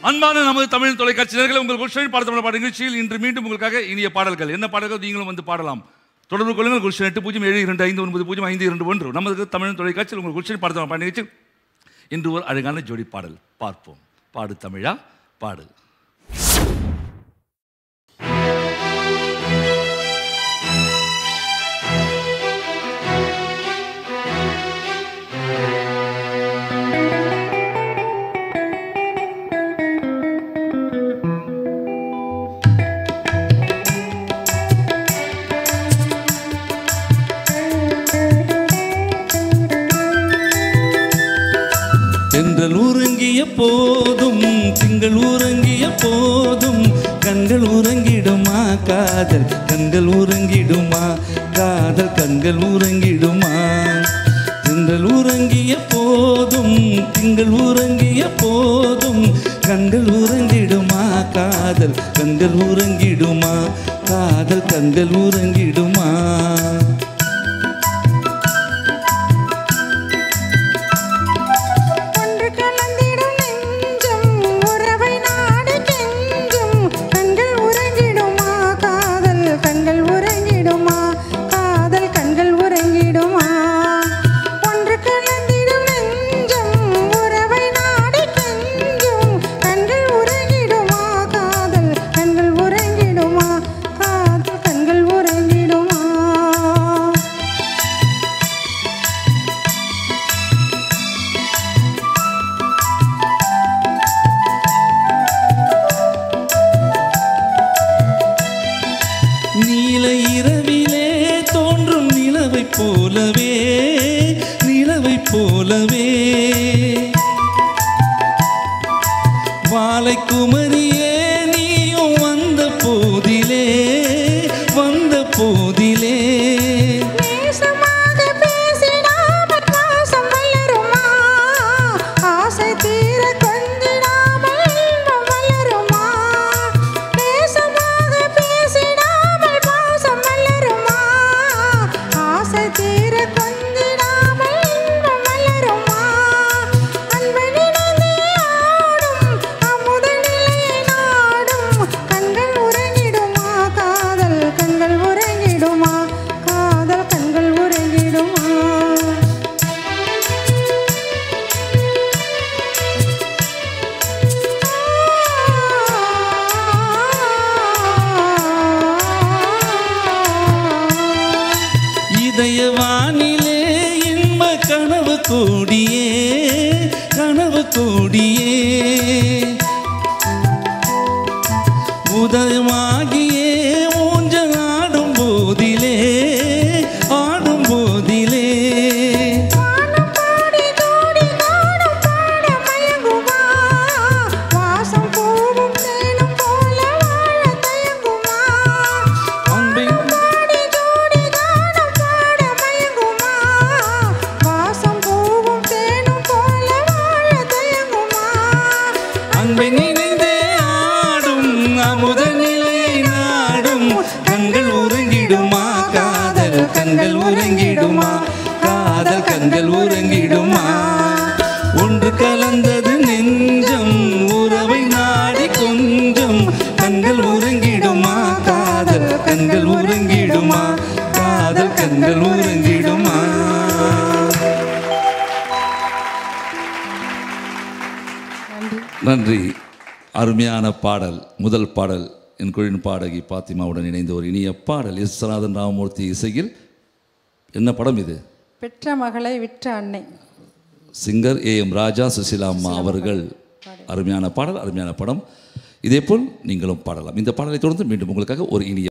அன்பான நமது தமிழ் தொலைக்காட்சி நேயர்களே உங்கள் குல்ஷன் பாட தமிழ் பாட நிகழ்ச்சியில் இன்று மீண்டும் உங்களுக்காக இனிய பாடல்கள் என்ன பாடல்கள் நீங்களும் வந்து பாடலாம் தொடர்பு கொள்ளுங்கள் குல்ஷன் எட்டு பூஜ்ஜியம் ஏழு இரண்டு ஐந்து ஒன்பது பூஜ்ஜியம் ஐந்து இரண்டு ஒன்று நமது தமிழ் தொலைக்காட்சியில் உங்கள் குல்ஷன் பாட தமிழ் பாட நிகழ்ச்சி இன்று ஒரு அழகான ஜோடி பாடல் பார்ப்போம் பாடு தமிழா பாடு தென்றல் உறங்கிய போதும் திங்கள் உறங்கிய போதும் கண்கள் உறங்கிடுமா காதல் கண்கள் உறங்கிடுமா காதல் கண்கள் உறங்கிடுமா தென்றல் உறங்கிய போதும் திங்கள் உறங்கிய போதும் கண்கள் உறங்கிடுமா காதல் கண்கள் உறங்கிடுமா காதல் கண்கள் உறங்கிடுமா ஒன்று கலந்திடும் நெஞ்சம் உறவை நாடி கெஞ்சும் கண்கள் உறங்கிடுமா காதல் கண்கள் உறங்கிடுமா காதல் கண்கள் உறங்கிடுமா ஒன்று கலந்திடும் நெஞ்சம் உறவை நாடி கெஞ்சும் கண்கள் உறங்கிடுமா காதல் கண்கள் உறங்கிடுமா காதல் கண்கள் உறங்கிடுமா நீல இரவிலே தோன்றும் நிலவை போலவே நிலவை போலவே வாலை குமரியே நீயும் வந்த போதிலே வந்த போதிலே நேசமாக பேசிடாமல் பாசம் வளருமா ஆசை தீர கொஞ்சிடாமல் இன்பம் வளருமா நேசமாக பேசிடாமல் பாசம் வளருமா ஆசை தீர கொஞ்சிடாமல் இன்பம் வளருமா அன்பு நினைந்தே ஆடும் அமுத நிலையை நாடும் கண்கள் உறங்கிடுமா காதல் கண்கள் உறங்கிடுமா காதல் கண்கள் உறங்கிடுமா இதய வானிலே இன்ப கனவு கோடியே கனவு கோடியே உதயமாகியே ஊஞ்சல் ஆடும் போதிலே ஆடும் போதிலே வானம் பாடி தோடி காணும் பாட மயங்குமா வாசம் பூவும் தேனும் போல வாழ தயங்குமா அன்பின் பாடி தோடி காணும் பாட மயங்குமா வாசம் பூவும் தேனும் போல வாழ தயங்குமா அன்பை நினைந்தே ஆடும் அமுத நிலையை நாடும் கண்கள் உறங்கிடுமா காதல் கண்கள் உறங்கிடுமா காதல் கண்கள் உறங்கிடுமா ஒன்று கலந்தது நெஞ்சம் உறவை நாடி கொஞ்சம் கண்கள் உறங்கிடுமா காதல் கண்கள் உறங்கிடுமா காதல் கண்கள் உறங்கிடுமா நன்றி அருமையான பாடல் முதல் பாடல் என் குழின் பாடகி பாத்திமாவுடன் இணைந்த ஒரு இனிய பாடல் எஸ் சனாதன் ராமமூர்த்தி இசையில் என்ன படம் இது பெற்ற மகளை விற்ற அன்னை singer A M Raja Susheela அம்மா அவர்கள் அருமையான பாடல் அருமையான படம் இதேபோல் நீங்களும் பாடலாம் இந்த பாடலை தொடர்ந்து மீண்டும் உங்களுக்காக ஒரு இனிய